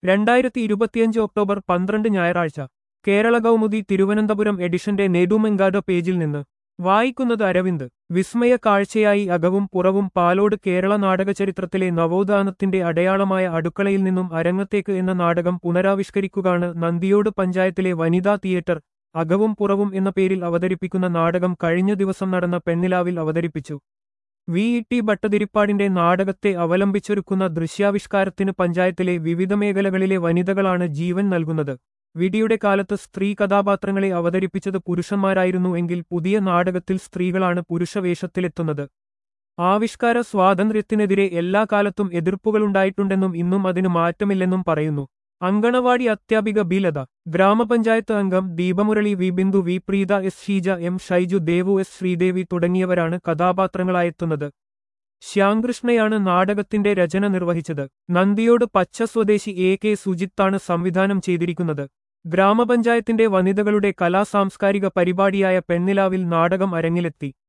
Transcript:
രണ്ടായിരത്തി ഇരുപത്തിയഞ്ച് ഒക്ടോബർ പന്ത്രണ്ട് ഞായറാഴ്ച കേരള കൗമുദി തിരുവനന്തപുരം എഡിഷന്റെ നെടുമെങ്കാട് പേജിൽ നിന്ന് വായിക്കുന്നത് അരവിന്ദ് വിസ്മയ കാഴ്ചയായി അകവും പുറവും പാലോട് കേരള നാടകചരിത്രത്തിലെ നവോത്ഥാനത്തിന്റെ അടയാളമായ അടുക്കളയിൽ നിന്നും അരങ്ങത്തേക്ക് എന്ന നാടകം പുനരാവിഷ്കരിക്കുകയാണ് നന്ദിയോട് പഞ്ചായത്തിലെ വനിതാ തിയേറ്റർ അകവും പുറവും എന്ന പേരിൽ അവതരിപ്പിക്കുന്ന നാടകം കഴിഞ്ഞ ദിവസം നടന്ന പെണ്ണിലാവിൽ അവതരിപ്പിച്ചു വി ഇ ടി ഭട്ടതിരിപ്പാടിന്റെ നാടകത്തെ അവലംബിച്ചൊരുക്കുന്ന ദൃശ്യാവിഷ്കാരത്തിന് പഞ്ചായത്തിലെ വിവിധ മേഖലകളിലെ വനിതകളാണ് ജീവൻ നൽകുന്നത് വിഡിയുടെ കാലത്ത് സ്ത്രീ കഥാപാത്രങ്ങളെ അവതരിപ്പിച്ചത് പുരുഷന്മാരായിരുന്നു എങ്കിൽ പുതിയ നാടകത്തിൽ സ്ത്രീകളാണ് പുരുഷവേഷത്തിലെത്തുന്നത് ആവിഷ്കാര സ്വാതന്ത്ര്യത്തിനെതിരെ എല്ലാ കാലത്തും എതിർപ്പുകളുണ്ടായിട്ടുണ്ടെന്നും ഇന്നും അതിനു മാറ്റമില്ലെന്നും പറയുന്നു അങ്കണവാടി അധ്യാപിക ബി ലത ഗ്രാമപഞ്ചായത്ത് അംഗം Deepamurali V Bindu V Preetha S Sheeja M Shaiju Devu S Sreedevi തുടങ്ങിയവരാണ് കഥാപാത്രങ്ങളായെത്തുന്നത് ശ്യാംകൃഷ്ണയാണ് നാടകത്തിന്റെ രചന നിർവഹിച്ചത് നന്ദിയോട് പച്ച സ്വദേശി എ കെ സുജിത്താണ് സംവിധാനം ചെയ്തിരിക്കുന്നത് ഗ്രാമപഞ്ചായത്തിന്റെ വനിതകളുടെ കലാസാംസ്കാരിക പരിപാടിയായ പെണ്ണിലാവിൽ നാടകം അരങ്ങിലെത്തി